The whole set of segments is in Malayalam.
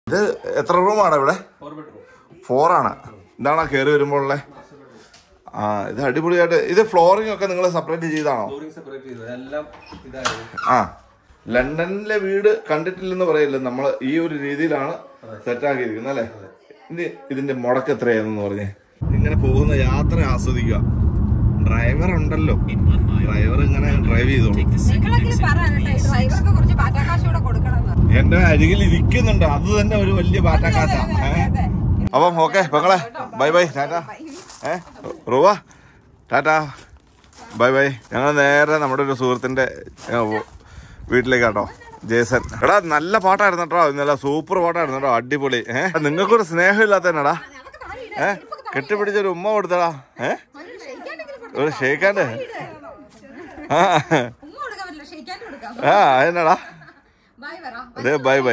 ഇത് എത്ര റൂമാണ് ഇവിടെ ഫോർ ബെഡ്റൂം ഫോർ ആണ് ഇതാണ് കയറി വരുമ്പോഴുള്ള ആ ഇത് അടിപൊളിയായിട്ട് ഇത് ഫ്ലോറിംഗ് ഒക്കെ നിങ്ങൾ സെപ്പറേറ്റ് ചെയ്താണോ ഫ്ലോറിംഗ് സെപ്പറേറ്റ് ചെയ്തു എല്ലാം ഇതായിരുന്നു ആ ലണ്ടനിലെ വീട് കണ്ടിട്ടില്ലെന്ന് പറയില്ല നമ്മൾ ഈ ഒരു രീതിയിലാണ് സെറ്റ് ആക്കിയിരിക്കുന്നത് അല്ലേ ഇനി ഇതിന്റെ മുടക്ക് എത്രയാണെന്ന് പറഞ്ഞേ ഇങ്ങനെ പോകുന്ന യാത്ര ആസ്വദിക്കുക ഡ്രൈവർ ഉണ്ടല്ലോ ഡ്രൈവർ ഇങ്ങനെ ഡ്രൈവ് ചെയ്തോളൂ നിങ്ങളെങ്കിലും പറയാനട്ടെ ഡ്രൈവർക്ക് കുറച്ച് പാറ്റാക്കാശ് കൂടെ കൊടുക്കണമെന്ന് എന്റെ അരികിൽ ഇരിക്കുന്നുണ്ട് അത് തന്നെ ഒരു വലിയ പാറ്റക്കാശ അതെ. അപ്പം ഓക്കെ പെങ്ങളെ ബൈ ബൈ ടാറ്റ ഏ റൂവ ടാറ്റ ബൈ ബൈ ഞങ്ങൾ നേരെ നമ്മുടെ ഒരു സുഹൃത്തിന്റെ ഏ, ഓ, വീട്ടിലേക്ക് കേട്ടോ ജേസൻ എടാ നല്ല പാട്ടായിരുന്നു കേട്ടോ ഇന്നലെ സൂപ്പർ പാട്ടായിരുന്നു കേട്ടോ അടിപൊളി ഏ നിങ്ങൾക്കൊരു സ്നേഹം ഇല്ലാത്തന്നടാ ഏ കെട്ടിപ്പിടിച്ചൊരു ഉമ്മ കൊടുത്തടാ ഏ ഒരു ഷെയ്ക്കാണ്ട് ആ ഉമ്മ കൊടുക്കാൻ പറ്റില്ല ഷെയ്ക്കാൻ്റെ കൊടുക്കാം ആ അതെന്നടാ ബൈ പറ അതെ ബൈ ബൈ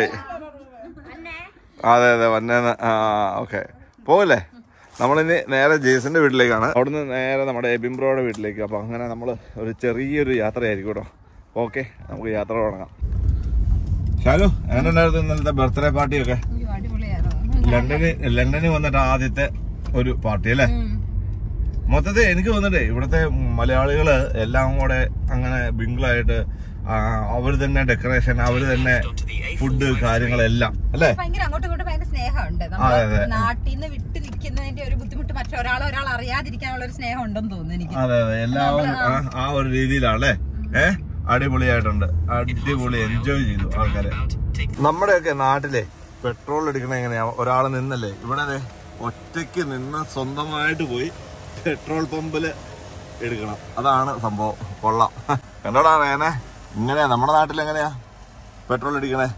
അതെ അതെ വന്നേന്ന് ആ ഓക്കെ പോകല്ലേ നമ്മളിനി നേരെ ജേസന്റെ വീട്ടിലേക്കാണ് അവിടുന്ന് നേരെ നമ്മുടെ എബിംബ്രോയുടെ വീട്ടിലേക്ക് അപ്പൊ അങ്ങനെ നമ്മൾ ഒരു ചെറിയൊരു യാത്രയായിരിക്കും കേട്ടോ ഓക്കെ നമുക്ക് യാത്ര തുടങ്ങാം ഷാലു എങ്ങനെയുണ്ടായിരുന്നു ഇന്നലത്തെ ബർത്ത്ഡേ പാർട്ടിയൊക്കെ അയ്യോ, അടിപൊളിയായിരുന്നു ലണ്ടനിൽ ലണ്ടനിൽ വന്നിട്ട് ആദ്യത്തെ ഒരു പാർട്ടി അല്ലേ മൊത്തത്തിൽ എനിക്ക് തോന്നുന്നുണ്ട് ഇവിടുത്തെ മലയാളികള് എല്ലാം കൂടെ അങ്ങനെ ബിങ്കിളായിട്ട് അവര് തന്നെ ഡെക്കറേഷൻ അവര് തന്നെ ഫുഡ് കാര്യങ്ങളെല്ലാം അല്ലേ ഭയങ്കര അങ്ങോട്ടും ഇങ്ങോട്ടും ഭയങ്കര സ്നേഹമുണ്ട് അതെ, നമ്മള് അതെ. നാട്ടിൽ നിന്ന് വിട്ട് നിൽക്കുന്നതിന്റെ ഒരു ബുദ്ധിമുട്ട് മറ്റൊരാളെ ഒരാൾ അറിയാതിരിക്കാനുള്ള ഒരു സ്നേഹം ഉണ്ടെന്ന് തോന്നുന്നു എനിക്ക് അതെ അതെ എല്ലാവരും ആ- ആ ഒരു രീതിയിലാണല്ലേ ഏ അടിപൊളിയായിട്ടുണ്ട് അടിപൊളി എൻജോയ് ചെയ്തു ആൾക്കാര് നമ്മുടെയൊക്കെ നാട്ടിലെ പെട്രോൾ എടുക്കണ എങ്ങനെയാ ഒരാള് നിന്നല്ലേ ഇവിടെ ദേ ഒറ്റയ്ക്ക് നിന്ന് സ്വന്തമായിട്ട് പോയി പെട്രോൾ പമ്പില് എടുക്കണം അതാണ് സംഭവം കൊള്ളാം കണ്ടോടാ വേനെ ഇങ്ങനെയാ നമ്മുടെ നാട്ടിൽ എങ്ങനെയാ പെട്രോൾ അടിക്കണേ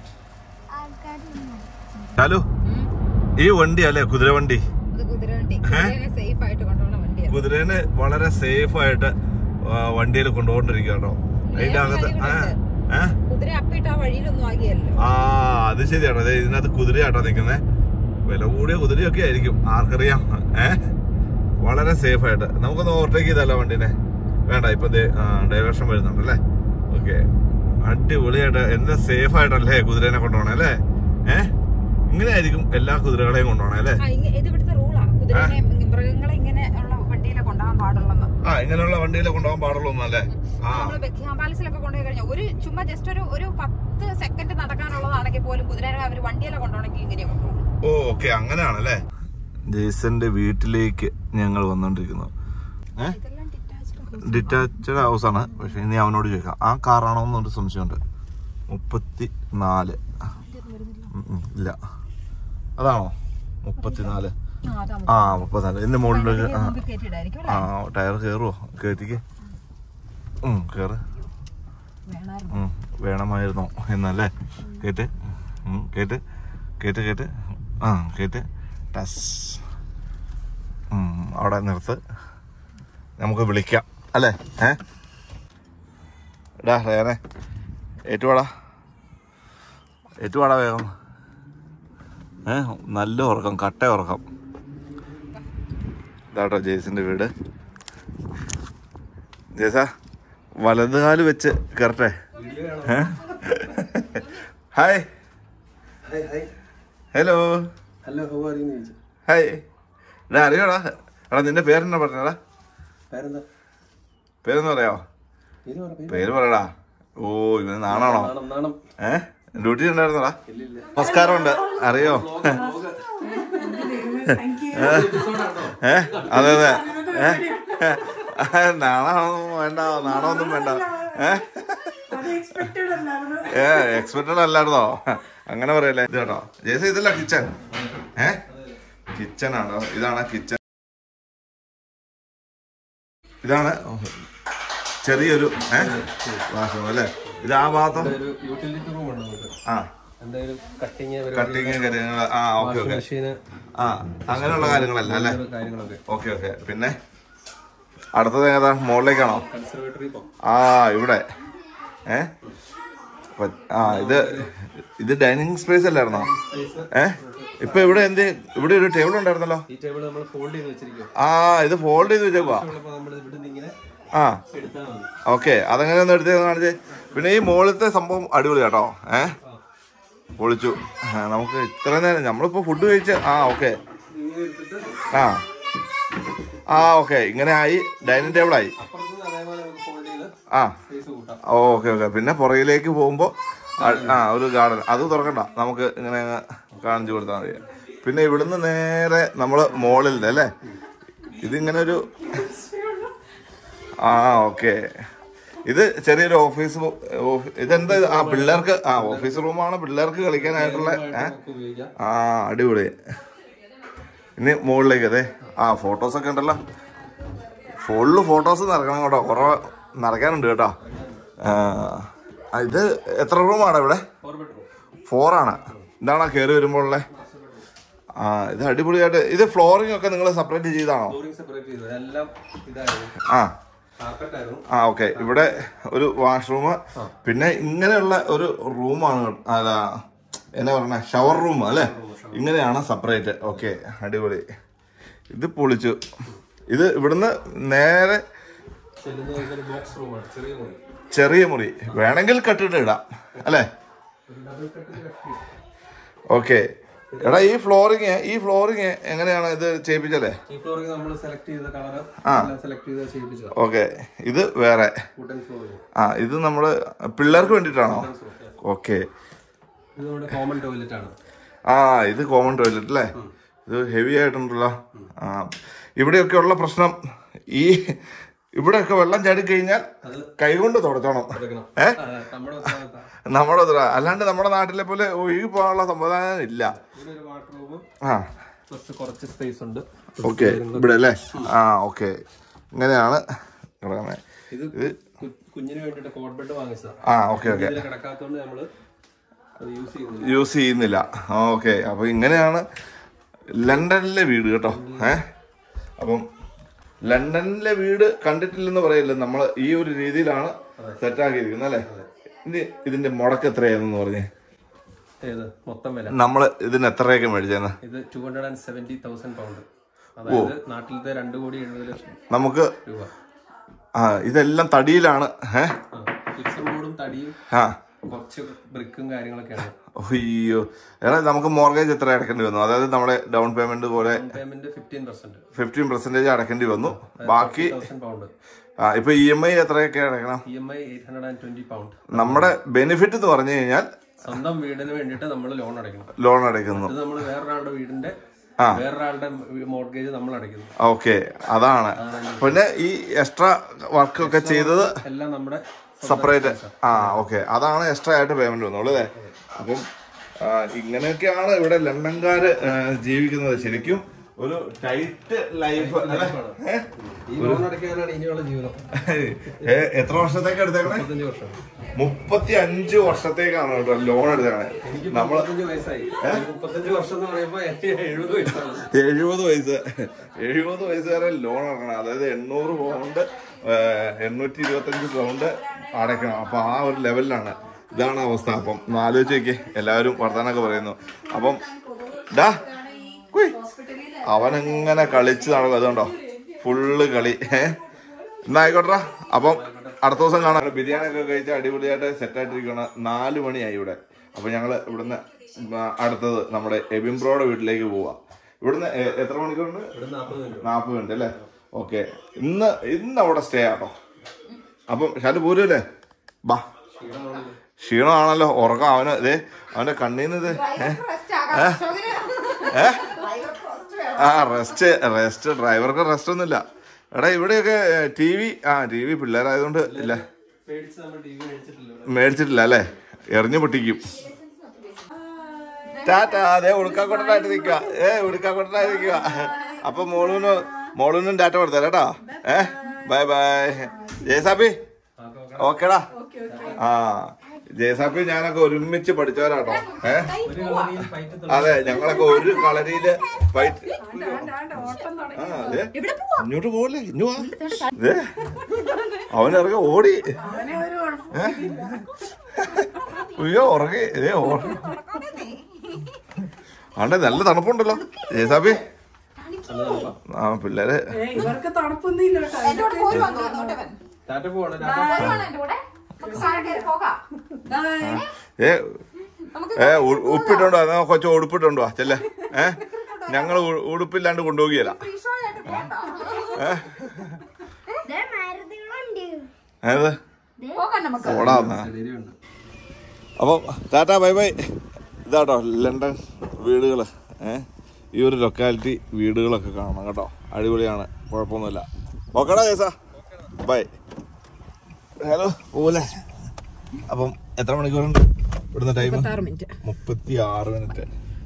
ചാലു ഈ വണ്ടി അല്ലേ കുതിര വണ്ടി ഇത് കുതിരവണ്ടി കുതിരനെ സേഫ് ആയിട്ട് കൊണ്ടുപോകുന്ന വണ്ടിയാണ് കുതിരേനെ വളരെ സേഫ് ആയിട്ട് വണ്ടിയിൽ കൊണ്ടുപോകൊണ്ടിരിക്കുക കേട്ടോ അതിന്റെ അകത്ത് ആ, ഏ? കുതിര അപ്പിട്ട് ആ വഴിയിലൊന്നും ആകിയല്ലോ ആ അത് ശരിയാട്ടോ അതെ ഇതിനകത്ത് കുതിരയാട്ടോ നിക്കുന്നേ വില കൂടിയ കുതിരയൊക്കെ ആയിരിക്കും ആർക്കറിയാം ഏ വളരെ സേഫ് ആയിട്ട് നമുക്കൊന്ന് ഓവർടേക്ക് ചെയ്താലോ വണ്ടിനെ വേണ്ട ഇപ്പൊ ഡൈവേർഷൻ വരുന്നുണ്ട് അല്ലേ ഓക്കെ അടിപൊളിയായിട്ട് എന്താ സേഫ് ആയിട്ടല്ലേ കുതിരേനെ കൊണ്ടുപോകണേ അല്ലേ ഏ ഇങ്ങനെ ആയിരിക്കും എല്ലാ കുതിരകളെയും കൊണ്ടുപോകണേ അല്ലേ ആ, ഇങ്ങ- ഇത് ഇവിടുത്തെ റൂളാ കുതിരനെ മൃഗങ്ങളെ ഇങ്ങനെ ഉള്ള വണ്ടിയിലെ കൊണ്ടുപോകാൻ പാടുള്ളെന്ന് ആ ഇങ്ങനെയുള്ള വണ്ടിയിലെ കൊണ്ടുപോകാൻ പാടുള്ളൂ എന്നല്ലേ ആ നമ്മള് ബെക്കിംഗ് പാലസിലൊക്കെ കൊണ്ടുപോയി കഴിഞ്ഞാൽ ഒരു ചുമ്മാ ജസ്റ്റ് ഒരു ഒരു പത്ത് സെക്കൻഡ് നടക്കാനുള്ളതാണെങ്കിൽ പോലും കുതിരനെ അവർ വണ്ടിയിലെ കൊണ്ടുപോകണമെങ്കിൽ ഇങ്ങനെയാ കൊണ്ടുപോകും ഓ ഓക്കെ അങ്ങനെയാണല്ലേ ജേസന്റെ വീട്ടിലേക്ക് ഞങ്ങൾ വന്നോണ്ടിരിക്കുന്നു ഏഹ് ഇതെല്ലാം ഡിറ്റാച്ച്ഡ് ഡിറ്റാച്ച്ഡ് ഹൗസ് ആണ് പക്ഷെ ഇനി അവനോട് ചോദിക്കാം ആ കാറാണോ എന്നൊരു സംശയമുണ്ട് മുപ്പത്തി നാല് ഉം, ഉം, ഇല്ല അതാണോ മുപ്പത്തിനാല് ആ മുപ്പത്തിനാല് ഇതിന്റെ മുകളിൽ ആ കയറ്റിയിടായിരിക്കും ആ ടയർ കയറുവോ കയറ്റിക്ക് ഉം കേറ് വേണമായിരുന്നു ഉം, വേണമായിരുന്നോ എന്നല്ലേ കേട്ട് ഉം, കേട്ട് കേട്ട് കേട്ട് ആ കേട്ട് ടസ് ഉം, അവിടെ നിർത്ത് നമുക്ക് വിളിക്കാം അല്ലേ ഏ എടാ റേനെ ഏറ്റുവാടാ ഏറ്റുവാടാ വേഗം ഏ നല്ല ഉറക്കം കട്ട ഉറക്കം ഇതാട്ടോ ജേസിന്റെ വീട് ജേസാ വലതുകാല് വെച്ച് കയറട്ടെ ഏ? Hi hello hello how are you ചോദിച്ചു ഹായ് എടാ അറിയോടാ എടാ നിന്റെ പേരെന്നാ പറഞ്ഞടാ പേരെന്താ പേരെന്ന് പറയാവോ പേര് പറ പേര് പേര് പറയടാ ഓ ഇവന് നാണാണോ നാണം നാണം ഏ ഡ്യൂട്ടി ഉണ്ടായിരുന്നടാ ഇല്ലില്ല നമസ്കാരമുണ്ട് അറിയോ ഏ അതെ അതെ ഏ നാണമൊന്നും വേണ്ട നാണമൊന്നും വേണ്ട ഏ ഏ എക്സ്പെക്റ്റഡ് അല്ലായിരുന്നോ അങ്ങനെ പറയല്ലേ ഇത് കേട്ടോ ജേസി ഇതല്ല കിച്ചൺ ഏ കിച്ചൺ ആണോ ഇതാണ് കിച്ചൺ ഇതാണ് ചെറിയൊരു ഏ വാഷ്റൂം അല്ലേ ഇത് ആ ഭാഗത്തും ഒരു യൂട്ടിലിറ്റി റൂം ഉണ്ട് നമുക്ക് ആ എന്തായാലും കട്ടിങ് കട്ടിങ് കാര്യങ്ങൾ ആ ഓക്കെ ഓക്കെ മെഷീന് ആ അങ്ങനെയുള്ള കാര്യങ്ങളല്ല അല്ലേ കാര്യങ്ങളൊക്കെ ഓക്കെ ഓക്കെ പിന്നെ അടുത്തത് ഏതാ മുകളിലേക്കാണോ കൺസർവേറ്ററി പോ ആ ഇവിടെ ഏ അപ്പൊ- ആ ഇത് ഇത് ഡൈനിങ് സ്പേസ് അല്ലായിരുന്നോ ഏ ഇപ്പൊ ഇവിടെ എന്ത് ഇവിടെ ഒരു ടേബിൾ ഉണ്ടായിരുന്നല്ലോ ഈ ടേബിൾ നമ്മൾ ഫോൾഡ് ചെയ്ത് വെച്ചിരിക്കും ആ ഇത് ഫോൾഡ് ചെയ്ത് വെച്ചേക്കുവാ ഉള്ളപ്പോൾ നമ്മൾ ഇവിടുന്ന് ഇങ്ങനെ ആ എടുത്താൽ മതി ഓക്കെ അതങ്ങനെ ഒന്ന് എടുത്ത് കാണിച്ചേ പിന്നെ ഈ മുകളിലത്തെ സംഭവം അടിപൊളി കേട്ടോ ഏ പൊളിച്ചു ആ, നമുക്ക് ഇത്ര നേരം നമ്മളിപ്പോ ഫുഡ് കഴിച്ച ആ ഓക്കെ ഇങ്ങനെ എടുത്തിട്ട് ആ ആ ഓക്കെ ഇങ്ങനെ ആയി ഡൈനിങ് ടേബിൾ ആയി അപ്പുറത്ത് നിന്ന് അതേപോലെ നമുക്ക് ഫോൾഡ് ചെയ്ത് ആ സ്പേസ് കൂട്ടാം ഓക്കെ ഓക്കെ പിന്നെ പുറകിലേക്ക് പോകുമ്പോൾ ആ ഒരു ഗാർഡൻ അത് തുറക്കണ്ട നമുക്ക് ഇങ്ങനെ അങ്ങ് കാണിച്ചു കൊടുത്താൽ മതി പിന്നെ ഇവിടുന്ന് നേരെ നമ്മൾ മോളിൽ അല്ലേ ഇതിങ്ങനെ ഒരു ആ ഓക്കെ ഇത് ചെറിയൊരു ഓഫീസ് റൂ- ഓഫീ- ഇതെന്താ ഇത്? ആ പിള്ളേർക്ക് ആ ഓഫീസ് റൂമാണ് പിള്ളേർക്ക് കളിക്കാനായിട്ടുള്ള ഏ നമുക്ക് ഉപയോഗിക്കാം ആ അടിപൊളി ഇനി മുകളിലേക്ക് അതെ ആ ഫോട്ടോസ് ഒക്കെ ഉണ്ടല്ലോ ഫുള്ള് ഫോട്ടോസ് നിറക്കണം കേട്ടോ കുറെ നിറയ്ക്കാനുണ്ട് കേട്ടോ ആ, ആ, ഇത് എത്ര റൂമാണ് ഇവിടെ ഫോർ ബെഡ്റൂം ഫോർ ആണ് ഇതാണോ കയറി വരുമ്പോൾ ഉള്ളത് ആ ഇത് അടിപൊളിയായിട്ട് ഇത് ഫ്ലോറിംഗ് ഒക്കെ നിങ്ങൾ സെപ്പറേറ്റ് ചെയ്താണോ ഫ്ലോറിംഗ് സെപ്പറേറ്റ് ചെയ്തത് എല്ലാം ഇതായിരുന്നു ആ കാർപ്പറ്റ് ആയിരുന്നു ആ ഓക്കെ ഇവിടെ ഒരു വാഷ്റൂം പിന്നെ ഇങ്ങനെയുള്ള ഒരു റൂമാണ് അല്ല എന്നാ പറഞ്ഞ ഷവർ റൂം അല്ലേ ഇങ്ങനെയാണ് സെപ്പറേറ്റ് ഓക്കെ അടിപൊളി ഇത് പൊളിച്ചു ഇത് ഇവിടുന്ന് നേരെ ചെല്ലുന്ന ഒരു ബോക്സ് റൂമാണ് ചെറിയ മുറി ചെറിയ മുറി വേണമെങ്കിൽ കട്ടിട്ട് ഇടാം അല്ലേ ഒരു ഡബിൾ കട്ടിൽ കട്ടി ഓക്കെ എടാ ഈ ഫ്ലോറിങ് ഈ ഫ്ലോറിങ് എങ്ങനെയാണ് ഇത് ചെയ്യിപ്പിച്ചല്ലേ ഈ ഫ്ലോറിംഗ് നമ്മൾ സെലക്ട് ചെയ്ത കളർ സെലക്ട് ചെയ്ത് ചെയ്യിപ്പിച്ചതാണ് ഓക്കെ ഇത് വേറെ വുഡൻ ഫ്ലോറിംഗ് ആ ഇത് നമ്മള് പിള്ളേർക്ക് വേണ്ടിയിട്ടാണോ ഓക്കെ ഇത് നമ്മുടെ കോമൺ ടോയ്ലറ്റ് ആണ് ആ ഇത് കോമൺ ടോയ്ലറ്റ് അല്ലേ ഇത് ഹെവി ആയിട്ടുണ്ടല്ലോ ആ ഇവിടെയൊക്കെ ഉള്ള പ്രശ്നം ഈ ഇവിടെയൊക്കെ വെള്ളം ചാടി കഴിഞ്ഞാൽ കൈകൊണ്ട് തുടച്ചോണം എടുക്കണം ഏ ആ, നമ്മുടെ ഉത്തരവാദിത്തം. നമ്മുടെ ഉത്തര അല്ലാണ്ട് നമ്മുടെ നാട്ടിലെ പോലെ ഒഴുകി പോകാനുള്ള സംവിധാനം ഇല്ല ഇവിടെ ഒരു വാട്ടർ റൂമും ആ പ്ലസ് കുറച്ച് സ്പേസ് ഉണ്ട് ഓക്കെ ഇവിടെ അല്ലേ ആ ഓക്കെ ഇങ്ങനെയാണ് കിടക്കുന്നത് ഇത് കു- കുഞ്ഞിന് വേണ്ടിട്ട് കോട്ട് ബെഡ് വാങ്ങിച്ചതാണ് ആ ഓക്കെ ഓക്കെ ഇതിൽ കിടക്കാത്തോണ്ട് നമ്മള് അത് യൂസ് ചെയ്യുന്നില്ല യൂസ് ചെയ്യുന്നില്ല ഓക്കെ അപ്പൊ ഇങ്ങനെയാണ് ലണ്ടനിലെ വീട് കേട്ടോ ഏ അപ്പം ലണ്ടനിലെ വീട് കണ്ടിട്ടില്ലെന്ന് പറയില്ല നമ്മൾ ഈ ഒരു രീതിയിലാണ് സെറ്റ് ആക്കിയിരിക്കുന്നത് അല്ലേ ഇനി ഇതിന്റെ മുടക്ക് എത്രയാണെന്ന് പറഞ്ഞേ ഏത് മൊത്തം വില നമ്മൾ ഇതിന് എത്രയൊക്കെ മേടിച്ചേന്ന് ഇത് two hundred and seventy thousand pound അതായത് നാട്ടിലത്തെ രണ്ട് കോടി എഴുപത് ലക്ഷം നമുക്ക് രൂപ ആ ഇതെല്ലാം തടിയിലാണ് ഏ ഫിക്സഡ് ബോർഡും തടിയും ആ കുറച്ച് ബ്രിക്കും കാര്യങ്ങളൊക്കെയാണ് അയ്യോ എടാ നമുക്ക് മോർഗേജ് എത്ര അടക്കേണ്ടി വന്നു അതായത് നമ്മുടെ ഡൗൺ പേയ്മെന്റ് പോലെ payment fifteen percent fifteen percentage അടക്കേണ്ടി വന്നു ബാക്കി തൗസൻഡ് പൗണ്ട് ആ ഇപ്പൊ ഇ എം ഐ എത്രയൊക്കെ അടക്കണം E M I eight hundred and twenty pound നമ്മുടെ ബെനിഫിറ്റ് എന്ന് പറഞ്ഞു കഴിഞ്ഞാൽ സ്വന്തം വീടിന് വേണ്ടിയിട്ട് നമ്മൾ ലോൺ അടയ്ക്കണം ലോൺ അടയ്ക്കുന്നു ഇത് നമ്മൾ വേറൊരാളുടെ വീടിന്റെ ആ. വേറൊരാളുടെ മോർഗേജ് നമ്മൾ അടയ്ക്കുന്നു ഓക്കെ അതാണ് പിന്നെ ഈ എക്സ്ട്രാ വർക്ക് ഒക്കെ ചെയ്തത് എല്ലാം നമ്മുടെ സെപ്പറേറ്റ് ആ ഓക്കെ അതാണ് എക്സ്ട്രാ ആയിട്ട് പേയ്മെന്റ് വന്നുള്ളൂ അല്ലേ അപ്പം ആ, ഇങ്ങനെയൊക്കെയാണ് ഇവിടെ ലണ്ടൻകാര് ആ, ജീവിക്കുന്നത് ശരിക്കും ഒരു ടൈറ്റ് ലൈഫ് അല്ലേ ഈ ലോൺ അടയ്ക്കാനാണ് ഇനിയുള്ള ജീവിതം ഏ, എത്ര വർഷത്തേക്ക് എടുത്തേക്കണേ മുപ്പത്തഞ്ച് വർഷം മുപ്പത്തി അഞ്ച് വർഷത്തേക്കാണ് കേട്ടോ ലോൺ എടുത്തേക്കണേ എനിക്ക് നമ്മള് മുപ്പത്തഞ്ച് വയസ്സായി മുപ്പത്തഞ്ച് വർഷം എന്ന് പറയുമ്പോ എനിക്ക് എഴുപത് വയസ്സാണ് എഴുപത് വയസ്സ് എഴുപത് വയസ്സ് വരെ ലോൺ അടക്കണം അതായത് എണ്ണൂറ് പൗണ്ട് എണ്ണൂറ്റി ഇരുപത്തഞ്ച് പൗണ്ട് അടയ്ക്കണം അപ്പൊ ആ ഒരു ലെവലിലാണ് ഇതാണ് അവസ്ഥ അപ്പം ഒന്ന് ആലോചിച്ച് നോക്കി എല്ലാവരും വർത്താനൊക്കെ പറയുന്നു അപ്പം ഡാ കുയ്. അവനെങ്ങനെ കളിച്ച് നടക്കും അതുകൊണ്ടോ ഫുള്ള് കളി ഏഹ് എന്നാ ആയിക്കോട്ടെ അപ്പം അടുത്ത ദിവസം കാണാം ബിരിയാണി ഒക്കെ കഴിച്ച് അടിപൊളിയായിട്ട് സെറ്റ് ആയിട്ടിരിക്കുകയാണ് നാല് മണിയായി ഇവിടെ അപ്പൊ ഞങ്ങള് ഇവിടുന്ന് ആ, അടുത്തത് നമ്മുടെ എബിംബ്രോയുടെ വീട്ടിലേക്ക് പോവാ ഇവിടുന്ന് എ- എത്ര മണിക്കൂറുണ്ട് ഇവിടെ നാൽപ്പത് മിനിറ്റ് നാൽപ്പത് മിനിറ്റ് അല്ലേ ഓക്കെ ഇന്ന് ഇന്ന് അവിടെ സ്റ്റേ ആട്ടോ അപ്പം ഷാല് പോരൂല്ലേ ബാ ക്ഷീണമാണല്ലോ ഉറക്കം അവന് ഇതേ അവന്റെ കണ്ണീന്ന് ഇത് ഏ? ഏ? ആ റെസ്റ്റ് റെസ്റ്റ് ഡ്രൈവർക്ക് റെസ്റ്റ് ഒന്നുമില്ല എടാ ഇവിടെയൊക്കെ ടി വി ആ ടി വി പിള്ളേരായതുകൊണ്ട് ഇല്ല പേടിച്ച് നമ്മൾ ടി വി മേടിച്ചിട്ടില്ല ഇവിടെ മേടിച്ചിട്ടില്ല അല്ലേ എറിഞ്ഞു പൊട്ടിക്കും ടാറ്റാ അതെ ഉടുക്കാക്കൊട്ടായിട്ട് നിക്കുക ഏ ഉടുക്കാക്കൊട്ടായിട്ട് നിക്കുക അപ്പൊ മോളൂന് മോളൂനും ടാറ്റ കൊടുത്തരാ കേട്ടോ ഏ ബൈ ബൈ ജയസാബി ഓക്കേടാ ആ ജയസാബി ഞാനൊക്കെ ഒരുമിച്ച് പഠിച്ചവരാട്ടോ ഏ ഒരു കളറിയിൽ ഫൈറ്റ് അതെ ഞങ്ങളൊക്കെ ഒരു കളരിയില് ഫൈറ്റ് ആ അതെ ഇങ്ങോട്ട് പോകല്ലേ ഇഞ്ഞു വാ ദേ, അവനിറങ്ങി ഓടി ഏ? അയ്യോ ഉറങ്ങി ഏ ഓടി ആണ്ടെ നല്ല തണുപ്പുണ്ടല്ലോ ജയസാബി ആ പിള്ളേര് ഏയ് ഇവർക്ക് തണുപ്പൊന്നും ഇല്ല കേട്ടോ എന്നോട് പോരും വന്നു വന്നോട്ടെ അവൻ ടാറ്റ പോവാണ് ടാറ്റ പോരുവാണ് എന്റെ കൂടെ നമുക്ക് സാധനം കയറി പോകാം ദാ, ഏ ഏ ഉ- ഉപ്പിട്ടുണ്ടോ എന്നാ കൊച്ചു ഉടുപ്പിട്ടുണ്ടോ ചെല്ല ഏ ഞങ്ങൾ ഉടുപ്പില്ലാണ്ട് കൊണ്ടുപോകിയല്ല ഏത് പോകാം നമുക്ക് ഓടാ എന്നാ. ശരിയുണ്ട് അപ്പം ടാറ്റാ ബൈ ബൈ ഇതാട്ടോ ലണ്ടൻ വീടുകൾ ഏ ഈ ഒരു ലൊക്കാലിറ്റി വീടുകളൊക്കെ കാണണം കേട്ടോ അടിപൊളിയാണ് കുഴപ്പമൊന്നുമില്ല ഓക്കെടാ കേസാ ബൈ ഹലോ പോലെ അപ്പം എത്ര മണിക്കൂറുണ്ട് ഇവിടുന്ന് ടൈം മിനിറ്റ് മുപ്പത്തി ആറ് മിനിറ്റ്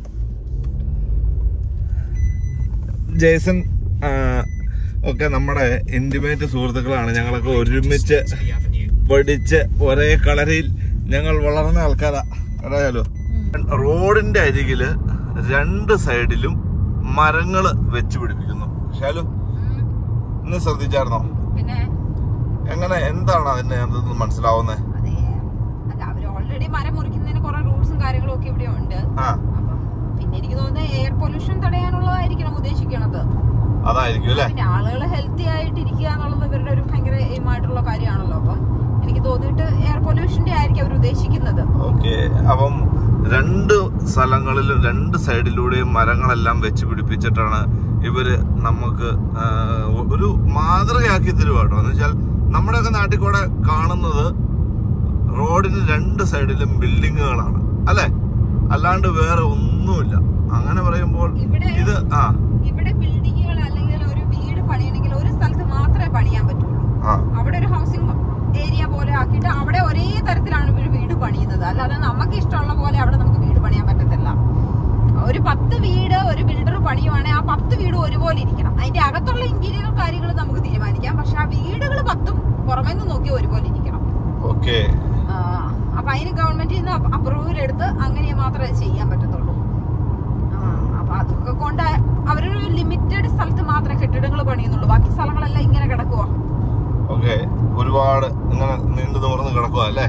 ജേസൺ ആ, ഒക്കെ നമ്മുടെ ഇന്റിമേറ്റ് സുഹൃത്തുക്കളാണ് ഞങ്ങളൊക്കെ ഒരുമിച്ച് പഠിച്ച് ഒരേ കളരിയിൽ ഞങ്ങൾ വളർന്ന ആൾക്കാരാ അറിയാലോ റോഡിന്റെ അരികില് രണ്ട് സൈഡിലും മരങ്ങള് വെച്ച് പിടിപ്പിക്കുന്നു ഷാലു ഇന്ന് ശ്രദ്ധിച്ചായിരുന്നോ പിന്നെ എങ്ങനെ എന്താണ് അതിന്റെ അതൊന്നും മനസ്സിലാവുന്നേ അതെ അല്ല അവര് ഓൾറെഡി മരം മുറിക്കുന്നതിന് കുറെ റൂൾസും കാര്യങ്ങളും ഒക്കെ ഇവിടെ ഉണ്ട് ആ അപ്പം പിന്നെ എനിക്ക് തോന്നുന്നത് എയർ പൊല്യൂഷൻ തടയാനുള്ളതായിരിക്കണം ഉദ്ദേശിക്കണത് അതായിരിക്കും അല്ലേ പിന്നെ ആളുകൾ ഹെൽത്തി ആയിട്ട് ഇരിക്കുക എന്നുള്ളത് ഇവരുടെ ഒരു ഭയങ്കര എയിം ആയിട്ടുള്ള കാര്യമാണല്ലോ അപ്പം എനിക്ക് തോന്നിയിട്ട് എയർ പൊല്യൂഷന്റെ ആയിരിക്കും അവർ ഉദ്ദേശിക്കുന്നത് ഓക്കെ അപ്പം രണ്ട് സ്ഥലങ്ങളിലും രണ്ട് സൈഡിലൂടെയും മരങ്ങളെല്ലാം വെച്ച് പിടിപ്പിച്ചിട്ടാണ് ഇവര് നമുക്ക് ആ, ഒരു മാതൃകയാക്കി തരുക കേട്ടോ എന്ന് വെച്ചാൽ നമ്മുടെയൊക്കെ നാട്ടിൽ കൂടെ കാണുന്നത് റോഡിന് രണ്ട് സൈഡിലും ബിൽഡിങ്ങുകളാണ് അല്ലെ അല്ലാണ്ട് വേറെ ഒന്നുമില്ല അങ്ങനെ പറയുമ്പോൾ ഇവിടെ ഇത് ആ ഇവിടെ ബിൽഡിങ്ങുകൾ അല്ലെങ്കിൽ ഒരു വീട് പണിയണമെങ്കിൽ ഒരു സ്ഥലത്ത് മാത്രമേ പണിയാൻ പറ്റുള്ളൂ ആ അവിടെ ഒരു ഹൗസിംഗ് ഏരിയ പോലെ ആക്കിയിട്ട് അവിടെ ഒരേ തരത്തിലാണ് ഇവർ വീട് പണിയുന്നത് അല്ലാതെ നമുക്ക് ഇഷ്ടമുള്ള പോലെ അവിടെ നമുക്ക് വീട് പണിയാൻ പറ്റത്തില്ല ഒരു പത്ത് വീട് ഒരു ബിൽഡർ പണിയുവാണെങ്കിൽ ആ പത്ത് വീട് ഒരുപോലെ ഇരിക്കണം അതിന്റെ അകത്തുള്ള ഇന്റീരിയർ കാര്യങ്ങൾ നമുക്ക് തീരുമാനിക്കാം പക്ഷെ ആ വീടുകൾ പത്തും പുറമേ നിന്ന് നോക്കി ഒരുപോലെ ഇരിക്കണം ഓക്കെ ആ, അപ്പൊ അതിന് ഗവൺമെന്റിൽ നിന്ന് അപ്രൂവൽ എടുത്ത് അങ്ങനെ മാത്രമേ അത് ചെയ്യാൻ പറ്റത്തുള്ളൂ ആ, അപ്പൊ അതൊക്കെ കൊണ്ട് അവരൊരു ലിമിറ്റഡ് സ്ഥലത്ത് മാത്രമേ കെട്ടിടങ്ങൾ പണിയുന്നുള്ളൂ ബാക്കി സ്ഥലങ്ങളെല്ലാം ഇങ്ങനെ കിടക്കുവോ ഓക്കെ ഒരുപാട് ഇങ്ങനെ നീണ്ടു നിവർന്ന് കിടക്കുക അല്ലേ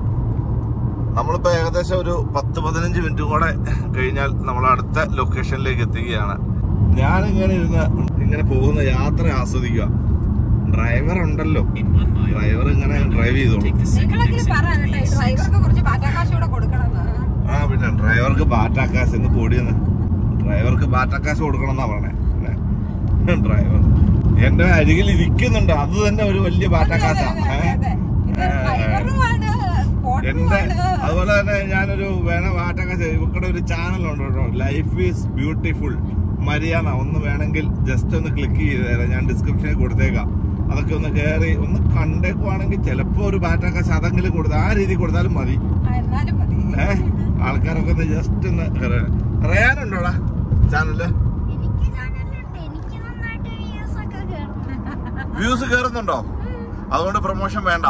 നമ്മളിപ്പോ ഏകദേശം ഒരു പത്ത് പതിനഞ്ച് മിനിറ്റും കൂടെ കഴിഞ്ഞാൽ നമ്മൾ അടുത്ത ലൊക്കേഷനിലേക്ക് എത്തുകയാണ് ഞാൻ ഇങ്ങനെ ഇരുന്ന് ഇങ്ങനെ പോകുന്ന യാത്ര ആസ്വദിക്കുക ഡ്രൈവർ ഉണ്ടല്ലോ ഡ്രൈവർ ഇങ്ങനെ ഡ്രൈവ് ചെയ്തോളൂ നിങ്ങളെങ്കിലും പറ കേട്ടോ ഈ ഡ്രൈവർക്ക് കുറച്ച് ബാറ്റാകാശ് കൂടെ കൊടുക്കണമെന്ന് ആ പിന്നെ ഡ്രൈവർക്ക് ബാറ്റാക്കാശ് എന്ന് പൊടിയെന്ന് ഡ്രൈവർക്ക് ബാറ്റാക്കാശ് കൊടുക്കണം എന്നാ പറഞ്ഞേ പിന്നെ ഡ്രൈവർ എന്റെ അരികിൽ ഇരിക്കുന്നുണ്ട് അത് തന്നെ ഒരു വലിയ ബാറ്റാക്കാശാ ഏഹ് ഇത് ഡ്രൈവറുമാണ് എന്റെ പോട്ടറുമാണ് അതുപോലെ തന്നെ ഞാനൊരു വേണ വാട്ടൊക്കെ ഇവിടെ ഒരു ചാനലുണ്ട് കേട്ടോ ലൈഫ് ഈസ് ബ്യൂട്ടിഫുൾ മരിയാന ഒന്ന് വേണമെങ്കിൽ ജസ്റ്റ് ഒന്ന് ക്ലിക്ക് ചെയ്ത് തരാം ഞാൻ ഡിസ്ക്രിപ്ഷനിൽ കൊടുത്തേക്കാം അതൊക്കെ ഒന്ന് കയറി ഒന്ന് കണ്ടേക്കുവാണെങ്കിൽ ചിലപ്പോ ഒരു ബാറ്റൊക്കെ അതെങ്കിലും കൊടുത്ത ആ രീതി കൊടുത്താലും മതി ആ, എന്നാലും മതി ഏഹ് ആൾക്കാരൊക്കെ ഒന്ന് ജസ്റ്റ് ഒന്ന് അറിയാനുണ്ടോടാ ചാനല് എനിക്ക് ചാനലുണ്ട് എനിക്ക് നന്നായിട്ട് വ്യൂസ് ഒക്കെ കേറും വ്യൂസ് കയറുന്നുണ്ടോ അതുകൊണ്ട് പ്രൊമോഷൻ വേണ്ട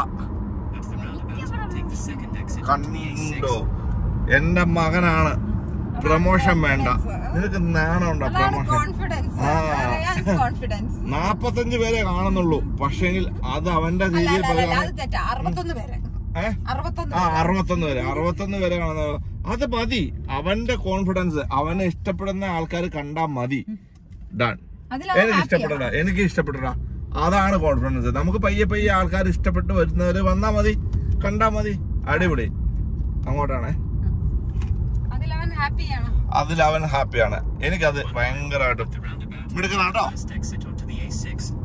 കണ്ടോ എന്റെ മകനാണ് പ്രൊമോഷൻ വേണ്ട നിനക്ക് നാണമുണ്ടോ അതാണ് പ്രൊമോഷൻ കോൺഫിഡൻസ് ആ. കോൺഫിഡൻസ് നാപ്പത്തഞ്ച് പേരെ കാണുന്നുള്ളൂ പക്ഷെങ്കിൽ അത് അവന്റെ അല്ല രീതിയിൽ അല്ല അല്ല പറയുകയാണെങ്കിൽ അത് തെറ്റാ അറുപത്തൊന്ന് പേര് ഏ അറുപത്തൊന്ന് ആ അറുപത്തൊന്ന് പേര് അറുപത്തൊന്ന് പേരെ കാണുന്നത് അത് മതി അവന്റെ കോൺഫിഡൻസ് അവനെ ഇഷ്ടപ്പെടുന്ന ആൾക്കാർ കണ്ടാ മതി ഡൺ അതിലവൻ എനിക്ക് happy ഇഷ്ടപ്പെട്ടടാ എനിക്ക് ഇഷ്ടപ്പെട്ടടാ അതാണ് കോൺഫിഡൻസ് നമുക്ക് പയ്യെ പയ്യെ ആൾക്കാർ ഇഷ്ടപ്പെട്ട് വരുന്നവര് വന്നാ മതി കണ്ടാ മതി അടിപൊളി അങ്ങോട്ടാണേ അതിലവൻ ഹാപ്പിയാണ് അതിൽ അവൻ ഹാപ്പിയാണ് എനിക്കത് ഭയങ്കരമായിട്ട് മിടുക്കനാട്ടോ Exit onto the A6.